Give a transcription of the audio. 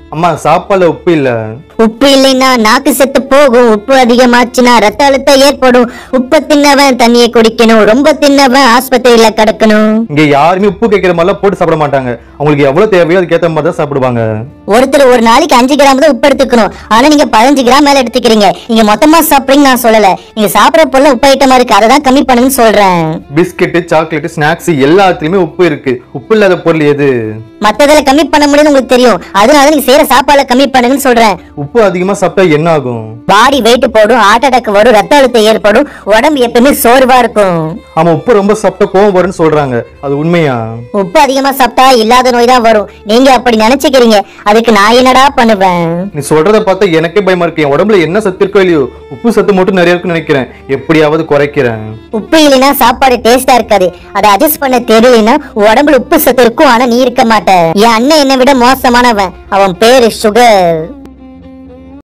அம்மா சாப்பாடுல உப்பு இல்ல உப்பு இல்லைன்னா நாக்கு செத்து போகும் உப்பு அதிகமாச்சுன்னா ரத்த அழுத்தம் ஏற்படும் உப்பு தின்னவன் தண்ணியை குடிக்கணும் ரொம்ப தின்னவன் ஆஸ்பத்திரியில கிடக்கணும் இங்க யாருமே உப்பு கேட்கிற மாதிரிலாம் போட்டு சாப்பிட மாட்டாங்க அவங்களுக்கு எவ்வளவு தேவையோ அதுக்கேத்த மாதிரி தான் சாப்பிடுவாங்க ஒருத்தர் ஒரு நாளைக்கு அஞ்சு கிராம் தான் உப்பு எடுத்துக்கணும் ஆனா நீங்க பதினஞ்சு கிராம் மேல எடுத்துக்கிறீங்க நீங்க மொத்தமா சாப்பிடுறீங்க நான் சொல்லல நீங்க சாப்பிடுற பொருள் உப்பு ஐட்டமா இருக்கு அதை தான் கம்மி பண்ணுன்னு சொல்றேன் பிஸ்கெட்டு சாக்லேட் ஸ்நாக்ஸ் எல்லாத்துலயுமே உப்பு இருக்கு உப்பு இல்லாத பொருள் எது மத்ததுல கம்மி பண்ண முடியும்னு உங்களுக்கு தெரியும் அதனால நீங்க செய்யற சாப்பாடுல கம்மி பண்ணுங்கன்னு சொல்றேன் உப்பு அதிகமா சாப்பிட்டா என்ன ஆகும் பாடி வெயிட் போடும் ஹார்ட் அட்டாக் வரும் ரத்த அழுத்தம் ஏற்படும் உடம்பு எப்பவுமே சோர்வா இருக்கும் ஆமா உப்பு ரொம்ப சாப்பிட்டா கோவம் வரும்னு சொல்றாங்க அது உண்மையா உப்பு அதிகமா சாப்பிட்டா இல்லாத நோய் தான் வரும் நீங்க அப்படி நினைச்சுக்கிறீங்க அதுக்கு நான் என்னடா பண்ணுவேன் நீ சொல்றத பார்த்தா எனக்கே பயமா இருக்கு என் உடம்புல என்ன சத்து இருக்கோ இல்லையோ உப்பு சத்து மட்டும் நிறைய இருக்குன்னு நினைக்கிறேன் எப்படியாவது குறைக்கிறேன் உப்பு இல்லைன்னா சாப்பாடு டேஸ்டா இருக்காது அதை அட்ஜஸ்ட் பண்ண தெரியலனா உடம்புல உப்பு சத்து இருக்கும் ஆனா நீ இருக்க மாட்ட என் அண்ணன் என்னை விட மோசமானவன் அவன் பேரு சுகர்